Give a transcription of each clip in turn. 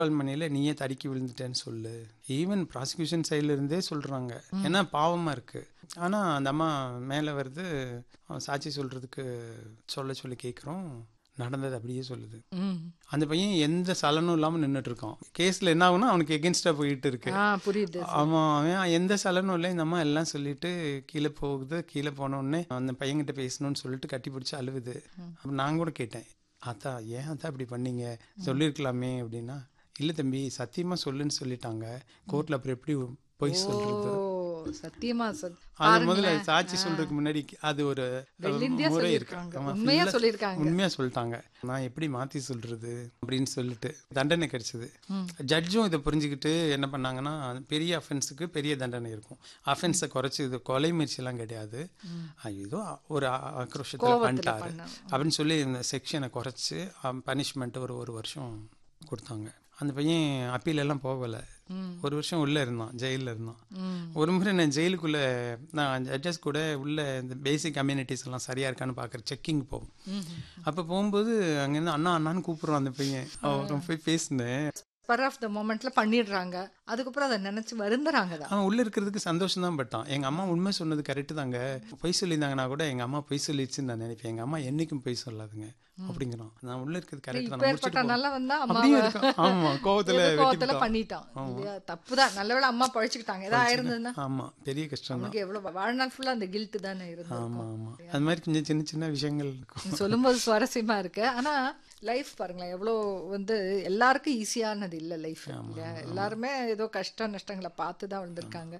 கால் மணியில நீயே தடுக்கி விழுந்துட்டேன்னு சொல்லு ஈவன் ப்ராசிக்யூஷன் சைடுல இருந்தே சொல்றாங்க ஏன்னா பாவமா இருக்கு ஆனா அந்த அம்மா மேல வருது அவன் சாட்சி சொல்றதுக்கு சொல்ல சொல்லி கேட்குறோம் நடந்தது அப்படியே சொல்லுது ம். அந்த பையன் எந்த சலனும் இல்லாம நின்றுட்டு இருக்கான் கேஸ்ல என்ன ஆகும்னா அவனுக்கு எகென்ஸ்டா போயிட்டு இருக்கு ஆ புரியுது அவன் அவன் எந்த சலனும் இல்லை இந்த அம்மா எல்லாம் சொல்லிட்டு கீழே போகுது கீழே போன உடனே அந்த பையன்கிட்ட பேசணும்னு சொல்லிட்டு கட்டி பிடிச்சி அழுவுது அப்ப நான் கூட கேட்டேன் அத்தா ஏன் அத்தா இப்படி பண்ணீங்க சொல்லியிருக்கலாமே அப்படின்னா இல்லை தம்பி சத்தியமா சொல்லுன்னு சொல்லிட்டாங்க கோர்ட்ல அப்புறம் எப்படி பொய் சொல்றது ஓ சத்தியமா சொல் அது முதல்ல சாட்சி சொல்றதுக்கு முன்னாடி அது ஒரு வெள்ளிந்தியா முறை இருக்கு சொல்லியிருக்காங்க. ஆமா, உண்மையா full ஆ சொல்லியிருக்காங்க. உண்மையா சொல்லிட்டாங்க நான் எப்படி மாத்தி சொல்றது அப்படின்னு சொல்லிட்டு தண்டனை கிடைச்சது ஜட்ஜும் இதை புரிஞ்சுக்கிட்டு என்ன பண்ணாங்கன்னா பெரிய அஃபென்ஸுக்கு பெரிய தண்டனை இருக்கும் அஃபென்ஸை குறைச்சி இது கொலை முயற்சியெல்லாம் கிடையாது ஏதோ ஒரு ஆ- ஆக்ரோஷத்துல பண்ணிட்டாரு அப்படின்னு சொல்லி இந்த செக்ஷனை குறைச்சி பனிஷ்மெண்ட் ஒரு ஒரு வருஷம் கொடுத்தாங்க அந்த பையன் அப்பீல் எல்லாம் போகல ஒரு வருஷம் உள்ள இருந்தான் ஜெயிலில் இருந்தான் ஒரு முறை நான் ஜெயிலுக்குள்ள நான் ஜட்ஜஸ் கூட உள்ள இந்த பேசிக் கம்யூனிட்டிஸ் எல்லாம் சரியா இருக்கான்னு பார்க்குற செக்கிங் போகும் அப்போ போகும்போது அங்கேருந்து அண்ணா அண்ணான்னு கூப்பிடுறான் அந்த பையன் அவன் போய் பேசினேன் ஸ்பர் ஆஃப் த மொமெண்ட்ல பண்ணிடுறாங்க அதுக்கப்புறம் அதை நினைச்சு வருந்துறாங்க தான் அவன் உள்ள இருக்கிறதுக்கு சந்தோஷம் தான் பட்டான் எங்க அம்மா உண்மை சொன்னது கரெக்டு தாங்க பொய் சொல்லியிருந்தாங்கன்னா கூட எங்க அம்மா பொய் சொல்லிடுச்சுன்னு நான் நினைப்பேன் எங்க அம்மா என்னைக்கும் பொய் சொல்லாதுங்க அப்படிங்கிறான் நான் உள்ள இருக்கிறது கரெக்ட் தான் நான் இப்பேற்பட்ட முடிச்சுட்டு நல்லா வந்தா போறேன். அம்மா அப்படியே இருக்கும் ஆமா கோவத்துல வெட்டி கோவத்துல விட்டான். பண்ணிட்டான் இல்லையா தப்புதான் நல்லவேளை அம்மா பழிச்சுக்கிட்டாங்க ஏதாவது ஆயிருந்ததுன்னா ஆமா பெரிய கஷ்டம் தான் நமக்கு எவ்வளவு வாழ்நாள் ஃபுல்லா அந்த கில்ட் தானே இருந்தது ஆமா ஆமா அது மாதிரி கொஞ்சம் சின்ன சின்ன விஷயங்கள் இருக்கும் நீ சொல்லும்போது சுவாரஸ்யமா இருக்கு ஆனா லைஃப் பாருங்களேன் எவ்வளோ வந்து எல்லாருக்கும் ஈஸியானது இல்லை லைஃப் இல்லையா எல்லாருமே ஏதோ கஷ்ட நஷ்டங்களை பார்த்து தான் வந்திருக்காங்க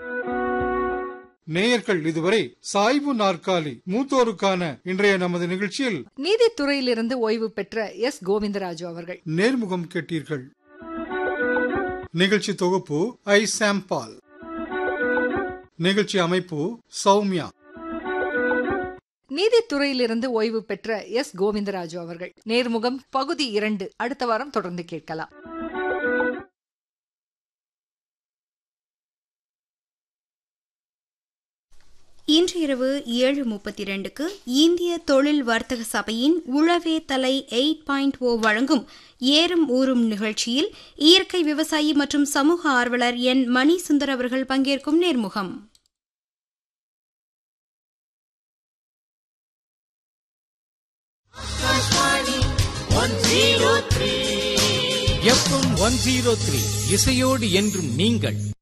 நேயர்கள் இதுவரை சாய்வு நாற்காலி மூத்தோருக்கான இன்றைய நமது நிகழ்ச்சியில் நீதித்துறையிலிருந்து ஓய்வு பெற்ற எஸ் கோவிந்தராஜு அவர்கள் நேர்முகம் கேட்டீர்கள் நிகழ்ச்சி தொகுப்பு ஐ சாம்பால் நிகழ்ச்சி அமைப்பு சௌமியா நீதித்துறையிலிருந்து ஓய்வு பெற்ற எஸ் கோவிந்தராஜு அவர்கள் நேர்முகம் பகுதி இரண்டு அடுத்த வாரம் தொடர்ந்து கேட்கலாம் இன்று இரவு ஏழு முப்பத்தி இரண்டுக்கு இந்திய தொழில் வர்த்தக சபையின் உழவே தலை எயிட் பாயிண்ட் ஓ வழங்கும் ஏறும் ஊறும் நிகழ்ச்சியில் இயற்கை விவசாயி மற்றும் சமூக ஆர்வலர் என் மணி சுந்தர் அவர்கள் பங்கேற்கும் நேர்முகம் எஃப்எம் ஒன் ஜீரோ த்ரீ இசையோடு என்றும் நீங்கள்